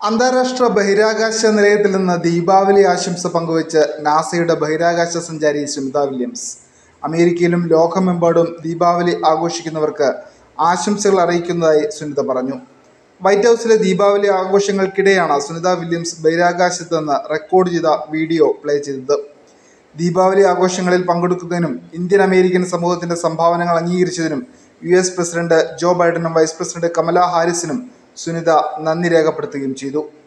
അന്താരാഷ്ട്ര ബഹിരാകാശ നിലയത്തിൽ നിന്ന് ദീപാവലി ആശംസ പങ്കുവച്ച് നാസയുടെ ബഹിരാകാശ സഞ്ചാരി സുനിത വില്യംസ് അമേരിക്കയിലും ലോകമെമ്പാടും ദീപാവലി ആഘോഷിക്കുന്നവർക്ക് ആശംസകൾ അറിയിക്കുന്നതായി സുനിത പറഞ്ഞു വൈറ്റ് ഹൗസിലെ ദീപാവലി ആഘോഷങ്ങൾക്കിടെയാണ് സുനിത വില്യംസ് ബഹിരാകാശത്ത് നിന്ന് റെക്കോർഡ് ചെയ്ത വീഡിയോ പ്ലേ ചെയ്തത് ദീപാവലി ആഘോഷങ്ങളിൽ പങ്കെടുക്കുന്നതിനും ഇന്ത്യൻ അമേരിക്കൻ സമൂഹത്തിന്റെ സംഭാവനകൾ അംഗീകരിച്ചതിനും യു എസ് പ്രസിഡന്റ് ജോ ബൈഡനും വൈസ് പ്രസിഡന്റ് കമല ഹാരിസിനും സുനിത നന്ദി രേഖപ്പെടുത്തുകയും ചെയ്തു